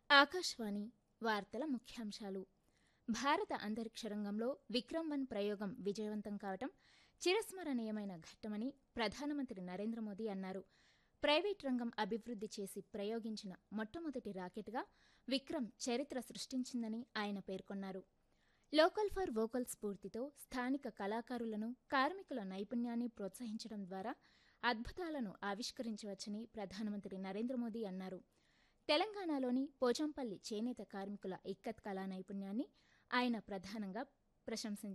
ఆకాశవాణి వార్తల ముఖ్యాంశాలు భారత అంతరిక్ష రంగంలో విక్రమ్ వన్ ప్రయోగం విజయవంతం కావటం చిరస్మరణీయమైన ఘట్టమని ప్రధానమంత్రి నరేంద్ర మోదీ అన్నారు ప్రైవేట్ రంగం అభివృద్ది చేసి ప్రయోగించిన మొట్టమొదటి రాకెట్గా విక్రమ్ చరిత్ర సృష్టించిందని ఆయన పేర్కొన్నారు లోకల్ ఫర్ వోకల్ స్ఫూర్తితో స్థానిక కళాకారులను కార్మికుల నైపుణ్యాన్ని ప్రోత్సహించడం ద్వారా అద్భుతాలను ఆవిష్కరించవచ్చని ప్రధానమంత్రి నరేంద్ర మోదీ అన్నారు తెలంగాణలోని పోచంపల్లి చేనేత కార్మికుల ఇక్కత్ కళా నైపుణ్యాన్ని ఆయన ప్రధానంగా ప్రశంసించారు